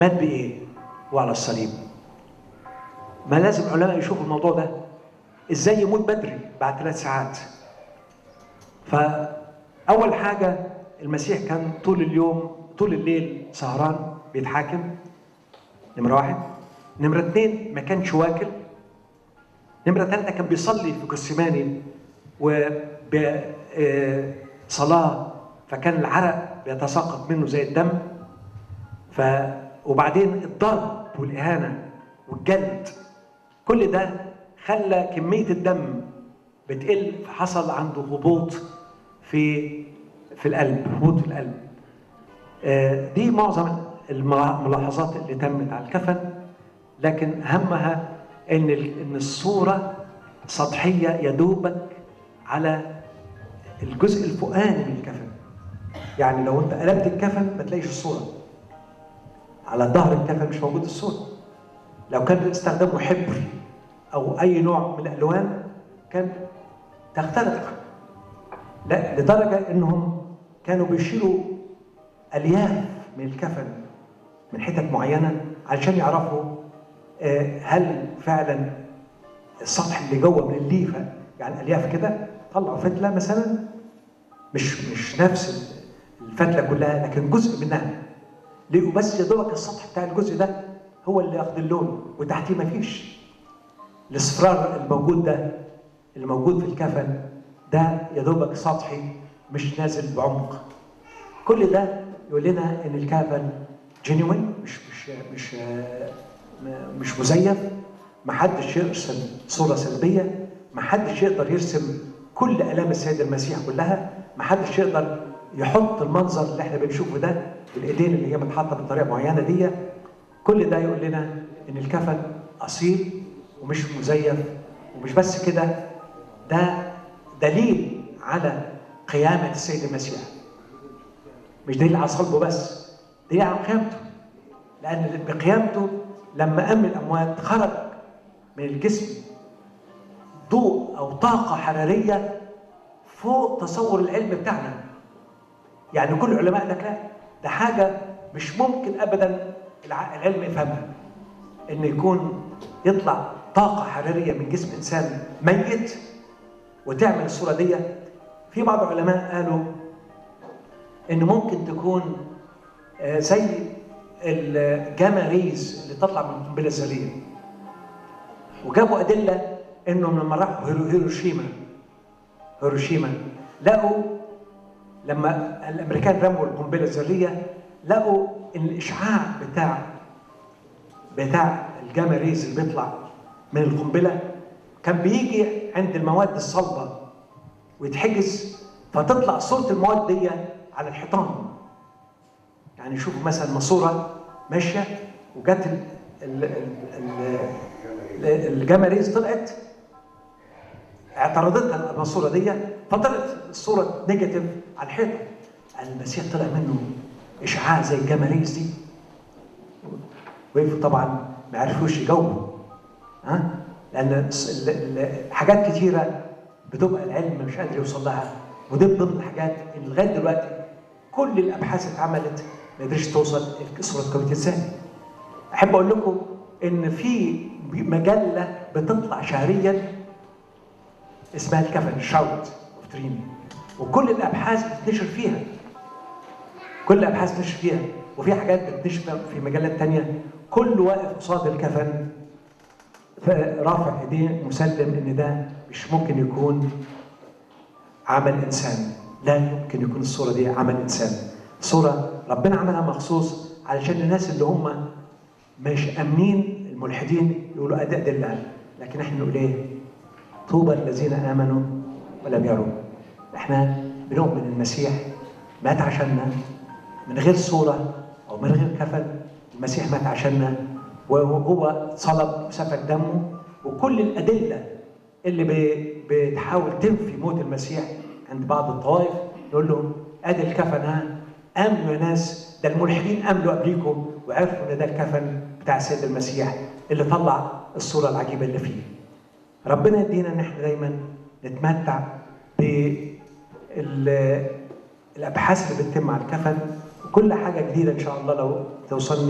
مات بايه؟ وعلى الصليب ما لازم علماء يشوفوا الموضوع ده ازاي يموت بدري بعد ثلاث ساعات فاول حاجه المسيح كان طول اليوم طول الليل سهران بيتحاكم نمره واحد نمره اثنين ما كانش واكل نمره ثلاثه كان بيصلي في جثماني وصلاه فكان العرق بيتساقط منه زي الدم ف وبعدين الضرب والاهانه والجلد كل ده خلى كميه الدم بتقل فحصل عنده هبوط في في القلب هبوط في القلب دي معظم الملاحظات اللي تمت على الكفن لكن اهمها ان ان الصوره سطحيه يدوبك على الجزء الفوقاني من الكفن يعني لو انت قلبت الكفن ما تلاقيش الصوره على ظهر الكفن مش موجود الصوره لو كان استخدموا حبر او اي نوع من الالوان كان تختلف لا لدرجه انهم كانوا بيشيلوا الياف من الكفن من حتت معينه علشان يعرفوا هل فعلا السطح اللي جوه من الليفه يعني الياف كده طلعوا فتله مثلا مش مش نفس الفتله كلها لكن جزء منها لقوا بس يا دوبك السطح بتاع الجزء ده هو اللي ياخد اللون وتحتيه مفيش الاصفرار الموجود ده اللي موجود في الكفن ده يا دوبك سطحي مش نازل بعمق كل ده يقول لنا ان الكفن جينيوين مش مش مش مش مزيف ما حدش يرسم صوره سلبيه ما حدش يقدر يرسم كل الام السيد المسيح كلها ما حدش يقدر يحط المنظر اللي احنا بنشوفه ده بالايدين اللي هي متحطه بطريقه معينه دي كل ده يقول لنا ان الكفن اصيل ومش مزيف ومش بس كده ده دليل على قيامه السيد المسيح مش دليل على صلبه بس دليل على قيامته لان بقيامته لما قام الاموات خرج من الجسم ضوء او طاقه حراريه فوق تصور العلم بتاعنا يعني كل العلماء لك لا ده حاجه مش ممكن ابدا العلم يفهمها ان يكون يطلع طاقه حراريه من جسم انسان ميت وتعمل الصوره دي في بعض العلماء قالوا ان ممكن تكون زي الجاما ريز اللي تطلع من القنبله الذريه وجابوا ادله انهم لما راحوا هيروشيما هيروشيما لقوا لما الامريكان رموا القنبله الذريه لقوا ان الاشعاع بتاع بتاع الجاما ريز اللي بيطلع من القنبله كان بيجي عند المواد الصلبه ويتحجز فتطلع صوره المواد دي على الحيطان يعني شوفوا مثلا ماسوره ماشيه وجت الجاما ريز طلعت اعترضتها الماسوره دي فطلعت الصوره نيجاتيف على الحيطه المسيح طلع منه اشعاع زي الجاما ريز دي وقفوا طبعا ما عرفوش يجاوبوا ها لان حاجات كتيره بتبقى العلم مش قادر يوصل لها ودي من ضمن الحاجات اللي لغايه دلوقتي كل الابحاث اتعملت ما قدرتش توصل صوره كونيه الثاني احب اقول لكم ان في مجله بتطلع شهريا اسمها الكفن شاوت اوف دريم وكل الابحاث بتنشر فيها كل الابحاث بتنشر فيها وفي حاجات بتنشر في مجلات تانية كل واقف قصاد الكفن رافع ايديه مسلم ان ده مش ممكن يكون عمل انسان لا يمكن يكون الصوره دي عمل انسان صوره ربنا عملها مخصوص علشان الناس اللي هم مش امنين الملحدين يقولوا اداء دلال لكن احنا نقول ايه طوبى الذين امنوا ولم يروا احنا بنؤمن المسيح مات عشاننا من غير صوره او من غير كفن المسيح مات عشاننا وهو صلب وسفك دمه وكل الادله اللي بتحاول تنفي موت المسيح عند بعض الطوائف نقول لهم ادي الكفن ها امنوا يا ناس ده الملحدين امنوا قبليكم وعرفوا ان ده الكفن بتاع السيد المسيح اللي طلع الصوره العجيبه اللي فيه. ربنا يدينا ان احنا دايما نتمتع بالابحاث اللي بتتم على الكفن وكل حاجه جديده ان شاء الله لو توصلني